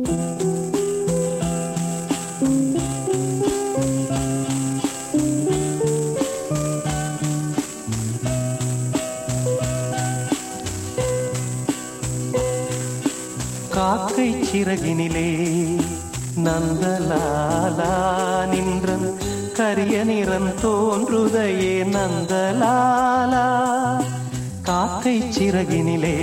காக்கை சிறகினிலே நந்தலாலா நின்றன் கரிய நிறம் தோன்றுதையே நந்தலாலா காக்கை சிறகினிலே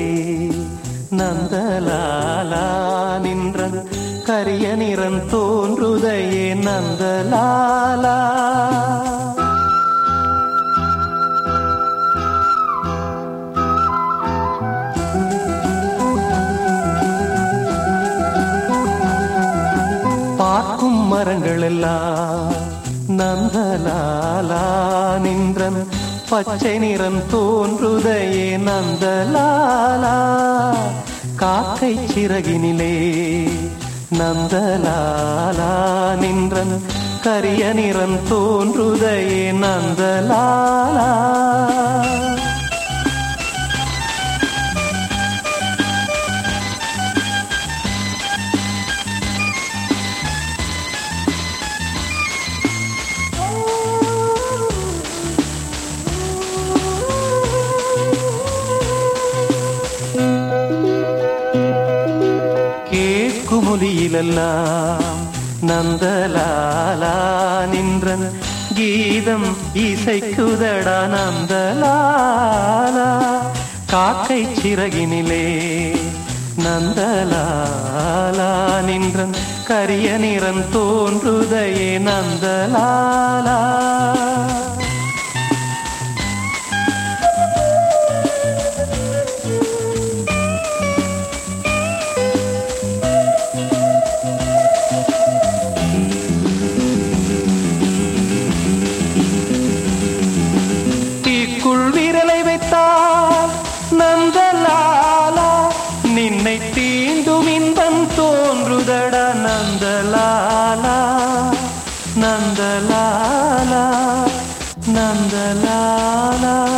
நந்தலாலா நின்றன் கரிய நிறம் தோன்றுதையே நந்தலாலா பார்க்கும் மரங்கள் எல்லாம் நந்தலாலா நின்றன் பச்சை நிறம் தோன்றுதையே நந்தலாலா காக்கை சிறகினிலே நந்தலாலா நின்றன் கரிய நிறம் தோன்றுதையே நந்தலாலா கேட்குமொழியிலெல்லாம் நந்தலாலா நின்றன் கீதம் இசைக்குதடா நந்தலாலா காக்கை சிறகினிலே நந்தலாலா நின்றன் கரிய நிறம் தோன்றுதையே நந்தலாலா தீக்குள் விரலை வைத்தால் நந்தலாலா நின்னை தீண்டும் இன்பம் தோன்றுதடா நந்தலாலா நந்தலாலா நந்தலாலா